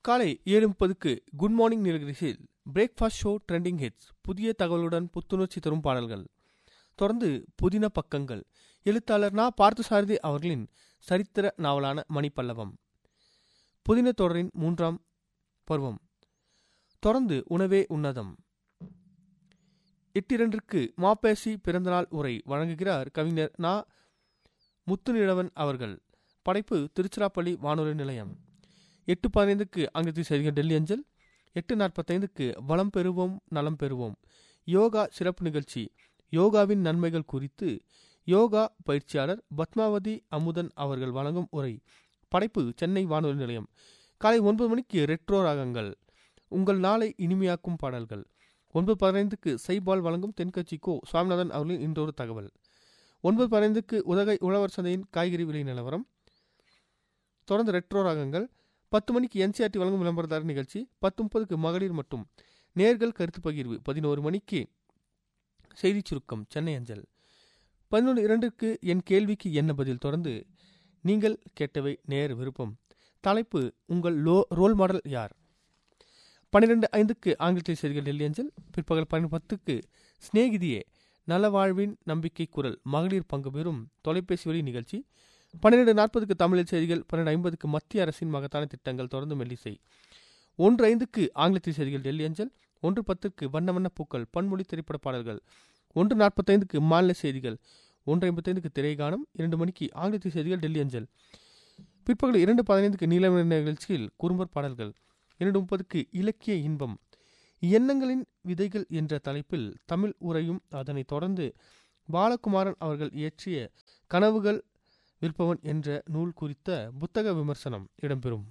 காலை ஏழு முப்பதுக்கு குட் மார்னிங் நிகழ்ச்சியில் பிரேக்ஃபாஸ்ட் ஷோ ட்ரெண்டிங் ஹிட்ஸ் புதிய தகவலுடன் புத்துணர்ச்சி தரும் பாடல்கள் தொடர்ந்து புதின பக்கங்கள் எழுத்தாளர் நா பார்த்தசாரதி அவர்களின் சரித்திர நாவலான மணிப்பல்லவம் புதின தொடரின் மூன்றாம் பருவம் தொடர்ந்து உணவே உன்னதம் எட்டிரண்டிற்கு மாப்பேசி பிறந்தநாள் உரை வழங்குகிறார் கவிஞர் நா முத்துநிலவன் அவர்கள் படைப்பு திருச்சிராப்பள்ளி வானொலி நிலையம் எட்டு பதினைந்துக்கு ஆங்கிலத்தில் செய்திகள் டெல்லி அஞ்சல் எட்டு நாற்பத்தைந்துக்கு வளம் பெறுவோம் நலம் பெறுவோம் யோகா சிறப்பு நிகழ்ச்சி யோகாவின் நன்மைகள் குறித்து யோகா பயிற்சியாளர் பத்மாவதி அமுதன் அவர்கள் வழங்கும் உரை படைப்பு சென்னை வானொலி நிலையம் காலை ஒன்பது மணிக்கு ரெட்ரோ ராகங்கள் உங்கள் நாளை இனிமையாக்கும் பாடல்கள் ஒன்பது பதினைந்துக்கு சைபால் வழங்கும் தென்கட்சி கோ சுவாமிநாதன் அவர்களின் இன்றொரு தகவல் ஒன்பது பதினைந்துக்கு உதகை உழவர் சந்தையின் காய்கறி விலை நிலவரம் தொடர்ந்து ரெட்ரோ ராகங்கள் பத்து மணிக்கு என்சிஆர்டி வழங்கும் விளம்பரதார நிகழ்ச்சி பத்து முப்பதுக்கு மகளிர் மற்றும் நேர்கள் கருத்து பகிர்வு பதினோரு மணிக்கு செய்திச் சுருக்கம் சென்னை அஞ்சல் பதினொன்று இரண்டுக்கு என் கேள்விக்கு என்ன பதில் தொடர்ந்து நீங்கள் கேட்டவை நேர் விருப்பம் தலைப்பு உங்கள் லோ ரோல் மாடல் யார் பன்னிரெண்டு ஐந்துக்கு ஆங்கிலத்தில் செய்திகள் டெல்லி அஞ்சல் பிற்பகல் பன்னெண்டு பத்துக்கு சிநேகிதியே நல வாழ்வின் நம்பிக்கை குரல் மகளிர் பங்கு பெறும் தொலைபேசி வழி நிகழ்ச்சி பன்னிரெண்டு நாற்பதுக்கு தமிழில் செய்திகள் பன்னெண்டு ஐம்பதுக்கு மத்திய அரசின் மகத்தான திட்டங்கள் தொடர்ந்து மெல்லிசை ஒன்று ஐந்துக்கு ஆங்கிலத்தில் செய்திகள் டெல்லி அஞ்சல் ஒன்று பத்துக்கு வண்ண வண்ண பூக்கள் பன்மொழி திரைப்பட பாடல்கள் ஒன்று நாற்பத்தைந்துக்கு மாநில செய்திகள் ஒன்று ஐம்பத்தைந்துக்கு திரைகானம் இரண்டு மணிக்கு ஆங்கிலத்தில் செய்திகள் டெல்லி அஞ்சல் பிற்பகல் இரண்டு பதினைந்துக்கு நீலமணி நிகழ்ச்சியில் குறும்பர் பாடல்கள் இரண்டு முப்பதுக்கு இலக்கிய இன்பம் எண்ணங்களின் விதைகள் என்ற தலைப்பில் தமிழ் உரையும் அதனைத் தொடர்ந்து பாலகுமாரன் அவர்கள் இயற்றிய கனவுகள் விற்பவன் என்ற நூல் குறித்த புத்தக விமர்சனம் இடம்பெறும்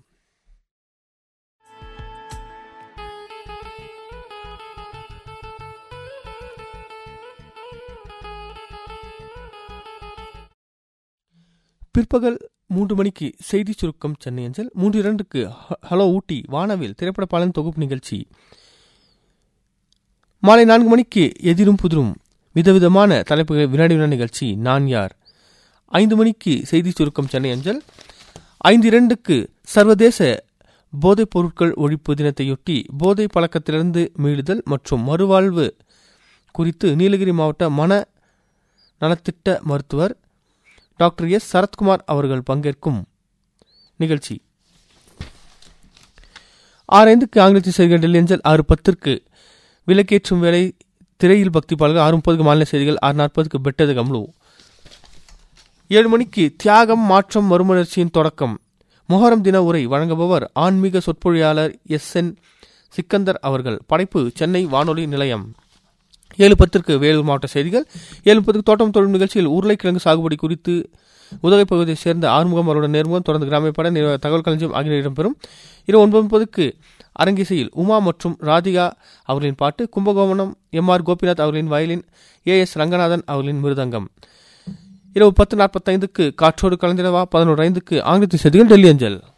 பிற்பகல் மூன்று மணிக்கு செய்தி சுருக்கம் சென்னை அஞ்சல் மூன்று இரண்டுக்கு ஹலோ ஊட்டி வானவில் திரைப்பட பாலன் தொகுப்பு நிகழ்ச்சி மாலை நான்கு மணிக்கு எதிரும் புதிரும் விதவிதமான தலைப்புகள் வினாடி வினா நிகழ்ச்சி நான் யார் ஐந்து மணிக்கு செய்தி சுருக்கம் சென்னை அஞ்சல் ஐந்து இரண்டுக்கு சர்வதேச போதைப் பொருட்கள் ஒழிப்பு தினத்தையொட்டி போதை பழக்கத்திலிருந்து மீளுதல் மற்றும் மறுவாழ்வு குறித்து நீலகிரி மாவட்ட மன நலத்திட்ட மருத்துவர் டாக்டர் எஸ் சரத்குமார் அவர்கள் பங்கேற்கும் நிகழ்ச்சி ஆறு ஐந்துக்கு ஆங்கிலத்தில் செய்திகள் டெல்லி அஞ்சல் ஆறு பத்திற்கு விலக்கேற்றும் வேலை திரையில் பக்தி பாடல்கள் ஆறு முப்பதுக்கு மாநில செய்திகள் ஆறு நாற்பதுக்கு பெட்டது கம்லு ஏழு மணிக்கு தியாகம் மாற்றம் மறுமலர்ச்சியின் தொடக்கம் மொஹரம் தின உரை வழங்குபவர் ஆன்மீக சொற்பொழியாளர் எஸ் என் சிக்கந்தர் அவர்கள் படைப்பு சென்னை வானொலி நிலையம் ஏழு பத்திற்கு வேலூர் மாவட்ட செய்திகள் ஏழு முப்பதுக்கு தோட்டம் தொழில் நிகழ்ச்சியில் உருளைக்கிழங்கு சாகுபடி குறித்து உதகை பகுதியைச் சேர்ந்த ஆறுமுகம் அவருடன் நேர்முகம் தொடர்ந்து கிராமியப்பட தகவல் களஞ்சியம் ஆகிய இடம்பெறும் இரவு ஒன்பது முப்பதுக்கு அரங்கிசையில் உமா மற்றும் ராதிகா அவர்களின் பாட்டு கும்பகோணம் எம் ஆர் கோபிநாத் அவர்களின் வயலின் ஏ எஸ் ரங்கநாதன் அவர்களின் மிருதங்கம் இரவு பத்து நாற்பத்தைந்துக்கு காற்றோடு கலந்திரவா பதினோரு ஐந்துக்கு ஆங்கிலத்தில் செய்திகள் டெல்லி அஞ்சல்